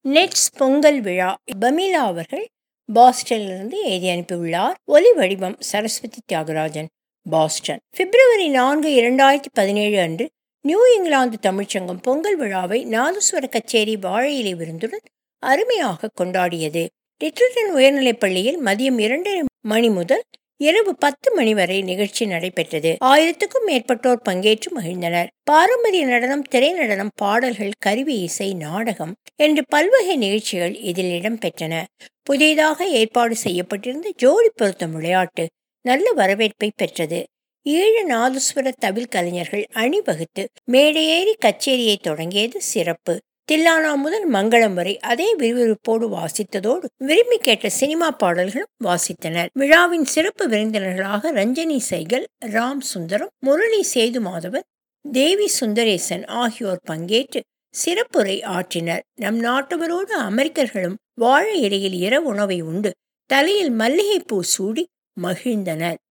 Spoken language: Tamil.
நெட்ஸ் பொங்கல் விழா பமீலா அவர்கள் பாஸ்டனிலிருந்து எழுதி அனுப்பியுள்ளார் ஒலி வடிவம் சரஸ்வதி தியாகராஜன் பாஸ்டன் பிப்ரவரி நான்கு இரண்டாயிரத்தி பதினேழு அன்று நியூ இங்கிலாந்து தமிழ்ச்சங்கம் பொங்கல் விழாவை நாதஸ்வர கச்சேரி வாழையிலை விருந்துடன் அருமையாக கொண்டாடியது லிட்டில்டன் உயர்நிலைப் பள்ளியில் மதியம் இரண்டரை மணி முதல் இரவு பத்து மணி வரை நிகழ்ச்சி நடைபெற்றது ஆயிரத்துக்கும் மேற்பட்டோர் பங்கேற்று மகிழ்ந்தனர் பாரம்பரிய நடனம் திரை நடனம் பாடல்கள் கருவி இசை நாடகம் என்று பல்வகை நிகழ்ச்சிகள் இதில் இடம்பெற்றன புதிதாக ஏற்பாடு செய்யப்பட்டிருந்த ஜோடி பொருத்தம் விளையாட்டு நல்ல வரவேற்பை பெற்றது ஈழ நாதஸ்வர தவில் கலைஞர்கள் அணிவகுத்து மேடையேறி கச்சேரியை தொடங்கியது சிறப்பு தில்லானா முதல் மங்களம் வரை அதே விறுவிறுப்போடு வாசித்ததோடு விரும்பி கேட்ட சினிமா பாடல்களும் வாசித்தனர் விழாவின் சிறப்பு விருந்தினர்களாக ரஞ்சனி சைகல் ராம் சுந்தரம் முரளி சேது மாதவன் தேவி சுந்தரேசன் ஆகியோர் பங்கேற்று சிறப்புரை ஆற்றினர் நம் நாட்டவரோடு அமெரிக்கர்களும் வாழை இலையில் இரவு உணவை உண்டு தலையில் மல்லிகைப்பூ சூடி மகிழ்ந்தனர்